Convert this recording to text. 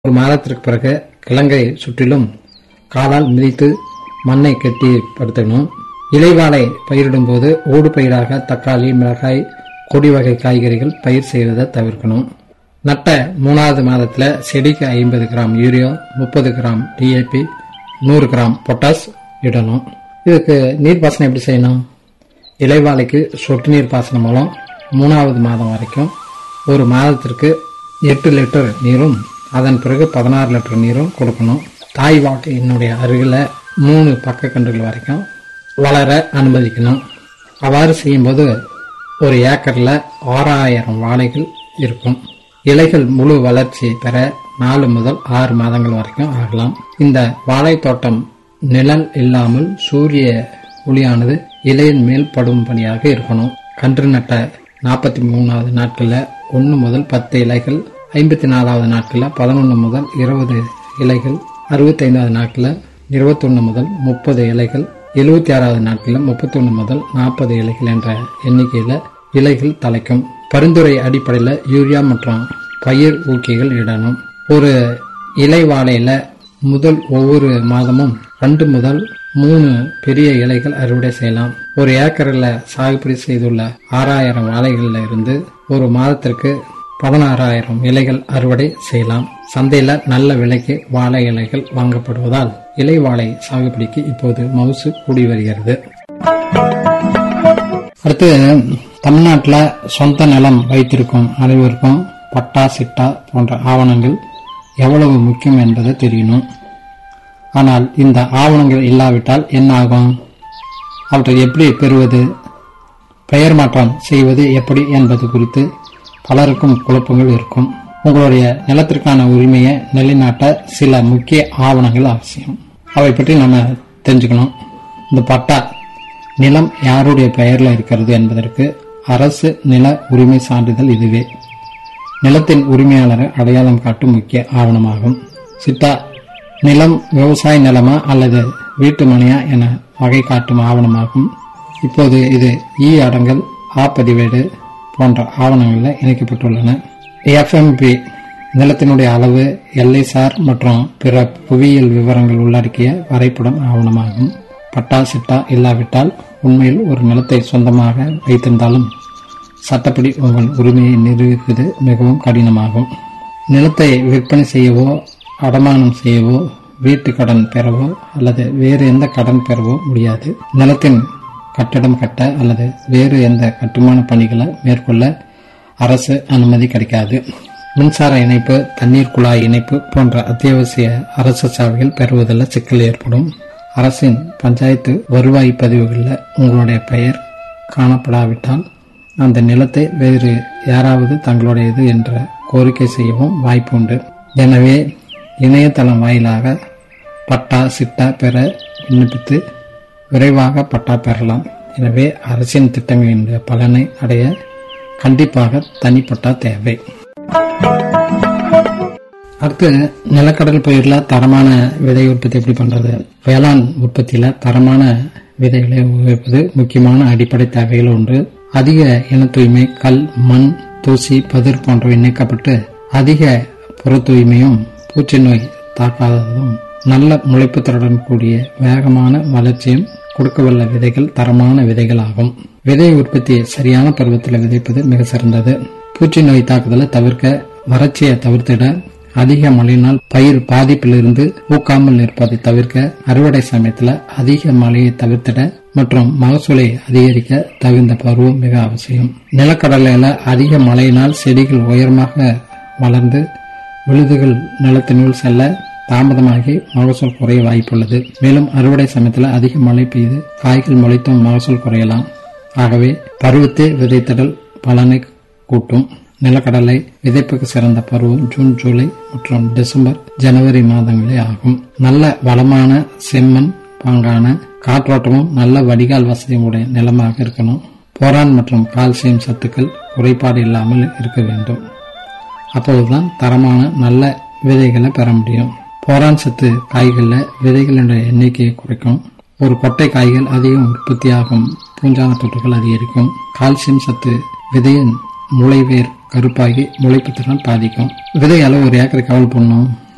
ஒரு மாதத்திற்கு பிறகு கிழங்கை சுற்றிலும் காலால் மிதித்து மண்ணை கெட்டிப்படுத்தணும் இலைவாழை பயிரிடும் போது ஓடு பயிராக தக்காளி மிளகாய் கொடி வகை காய்கறிகள் பயிர் செய்வதை தவிர்க்கணும் நட்ட மூணாவது மாதத்துல செடிக்கு ஐம்பது கிராம் யூரியா முப்பது கிராம் டிஏபி நூறு கிராம் பொட்டாஸ் இடணும் இதுக்கு நீர்ப்பாசனம் எப்படி செய்யணும் இலைவாழைக்கு சொட்டு நீர் பாசனம் மூலம் மூணாவது மாதம் வரைக்கும் ஒரு மாதத்திற்கு எட்டு லிட்டர் நீரும் அதன் பிறகு பதினாறு லிட்டர் நீரும் கொடுக்கணும் தாய் வாழையினுடைய அருகில் மூணு பக்கக்கன்றுகள் வரைக்கும் வளர அனுமதிக்கணும் அவ்வாறு செய்யும்போது ஒரு ஏக்கரில் ஆறாயிரம் வாழைகள் இருக்கும் இலைகள் முழு வளர்ச்சி பெற நாலு முதல் ஆறு மாதங்கள் வரைக்கும் ஆகலாம் இந்த வாழை தோட்டம் நிழல் இல்லாமல் சூரிய ஒளியானது இலையின் மேல் படும்படியாக இருக்கணும் கன்று நட்ட நாற்பத்தி மூணாவது நாட்கள்ல ஒன்று முதல் பத்து இலைகள் ஐம்பத்தி நாலாவது நாட்களில் பதினொன்று முதல் இருபது இலைகள் அறுபத்தைந்தாவது நாட்களில் இருபத்தொன்று முதல் முப்பது இலைகள் எழுபத்தி ஆறாவது நாட்களில் முப்பத்தொன்று முதல் நாற்பது இலைகள் என்ற எண்ணிக்கையில் இலைகள் தலைக்கும் பரிந்துரை அடிப்படையில் யூரியா மற்றும் பயிர் ஊக்கிகள் இடணும் ஒரு இலை வாழையில முதல் ஒவ்வொரு மாதமும் ரெண்டு முதல் மூணு பெரிய இலைகள் அறுவடை செய்யலாம் ஒரு ஏக்கரில் சாகுபடி செய்துள்ள ஆறாயிரம் வாழைகள்ல இருந்து ஒரு மாதத்திற்கு பதினாறாயிரம் இலைகள் அறுவடை செய்யலாம் சந்தையில நல்ல விலைக்கு வாழை இலைகள் வாங்கப்படுவதால் இலை வாழை சாகுபடிக்கு இப்போது மவுசு கூடி வருகிறது அடுத்து தமிழ்நாட்டில் சொந்த நிலம் வைத்திருக்கும் அனைவருக்கும் பட்டா சிட்டா போன்ற ஆவணங்கள் எவ்வளவு முக்கியம் என்பது தெரியணும் ஆனால் இந்த ஆவணங்கள் இல்லாவிட்டால் என்ன ஆகும் அவற்றை எப்படி பெறுவது பெயர் மாற்றம் செய்வது எப்படி என்பது குறித்து பலருக்கும் குழப்பங்கள் இருக்கும் உங்களுடைய நிலத்திற்கான உரிமையை நிலைநாட்ட சில முக்கிய ஆவணங்கள் அவசியம் அவை பற்றி நம்ம தெரிஞ்சுக்கணும் இந்த பட்டா நிலம் யாருடைய பெயரில் இருக்கிறது என்பதற்கு அரசு நில உரிமை சான்றிதழ் இதுவே நிலத்தின் உரிமையாளரை அடையாளம் காட்டும் முக்கிய ஆவணமாகும் சிட்டா நிலம் விவசாய நிலமா அல்லது வீட்டு மனையா என வகை காட்டும் ஆவணமாகும் இப்போது இது இ அடங்கல் ஆ பதிவேடு போன்ற ஆவணங்களில் இணைக்கப்பட்டுள்ளன எஃப்எம்பி நிலத்தினுடைய அளவு எல்ஐசார் மற்றும் பிற புவியியல் விவரங்கள் உள்ளடக்கிய வரைபடம் ஆவணமாகும் பட்டா சிட்டா இல்லாவிட்டால் உண்மையில் ஒரு நிலத்தை சொந்தமாக வைத்திருந்தாலும் சட்டப்படி உங்கள் உரிமையை நிரூபிப்பது மிகவும் கடினமாகும் நிலத்தை விற்பனை செய்யவோ அடமானம் செய்யவோ வீட்டு கடன் பெறவோ அல்லது வேறு எந்த கடன் பெறவோ முடியாது நிலத்தின் கட்டடம் கட்ட அல்லது வேறு எந்த கட்டுமான பணிகளை மேற்கொள்ள அரசு அனுமதி கிடைக்காது மின்சார இணைப்பு தண்ணீர் குழாய் இணைப்பு போன்ற அத்தியாவசிய அரசு சேவைகள் பெறுவதில் சிக்கல் ஏற்படும் அரசின் பஞ்சாயத்து வருவாய் பதிவுகளில் உங்களுடைய பெயர் காணப்படாவிட்டால் அந்த நிலத்தை வேறு யாராவது தங்களுடையது என்ற கோரிக்கை செய்யவும் வாய்ப்பு உண்டு எனவே இணையதளம் வாயிலாக பட்டா சிட்டா பெற விண்ணப்பித்து விரைவாக பட்டா பெறலாம் எனவே அரசின் திட்டங்களின் பலனை அடைய கண்டிப்பாக தனிப்பட்டா தேவை அடுத்து நிலக்கடல் பயிரில் தரமான விதை உற்பத்தி எப்படி பண்றது வேளாண் உற்பத்தியில தரமான விதைகளை உபயோகிப்பது முக்கியமான அடிப்படை தேவைகள் ஒன்று அதிக இன தூய்மை கல் மண் தூசி பதிர் போன்றவை நீக்கப்பட்டு அதிக புற தூய்மையும் பூச்சி நோய் தாக்காததும் நல்ல முளைப்பு திறனுடன் கூடிய வேகமான வளர்ச்சியும் கொடுக்கவல்ல விதைகள் தரமான விதைகள் ஆகும் விதை உற்பத்தியை சரியான பருவத்தில் விதைப்பது மிக சிறந்தது பூச்சி நோய் தாக்குதலை தவிர்க்க வறட்சியை தவிர்த்திட அதிக மழையினால் பயிர் பாதிப்பிலிருந்து ஊக்காமல் இருப்பதை தவிர்க்க அறுவடை சமயத்தில் அதிக மழையை தவிர்த்திட மற்றும் மகசூலை அதிகரிக்க தகுந்த பருவம் மிக அவசியம் நிலக்கடலையில அதிக மழையினால் செடிகள் உயரமாக வளர்ந்து விழுதுகள் நிலத்தினுள் செல்ல தாமதமாகி மகசூல் குறைய வாய்ப்புள்ளது மேலும் அறுவடை சமயத்தில் அதிக மழை பெய்து காய்கள் முளைத்தும் மகசூல் குறையலாம் ஆகவே பருவத்தை விதைத்தடல் பலனை கூட்டும் நிலக்கடலை விதைப்புக்கு சிறந்த பருவம் ஜூன் ஜூலை மற்றும் டிசம்பர் ஜனவரி மாதங்களே ஆகும் நல்ல வளமான செம்மண் பாங்கான காற்றோட்டமும் நல்ல வடிகால் வசதியும் உடைய நிலமாக இருக்கணும் போரான் மற்றும் கால்சியம் சத்துக்கள் குறைபாடு இல்லாமல் இருக்க வேண்டும் அப்போதுதான் தரமான நல்ல விதைகளை பெற முடியும் போரான் சத்து காய்களில் விதைகளினுடைய எண்ணிக்கையை குறைக்கும் ஒரு கொட்டை காய்கள் அதிகம் உற்பத்தியாகும் பூஞ்சான தொற்றுகள் அதிகரிக்கும் கால்சியம் சத்து விதையின் முளைவேர் கருப்பாகி முளைப்பு திறன் பாதிக்கும் விதை அளவு ஒரு ஏக்கருக்கு எவ்வளவு போடணும்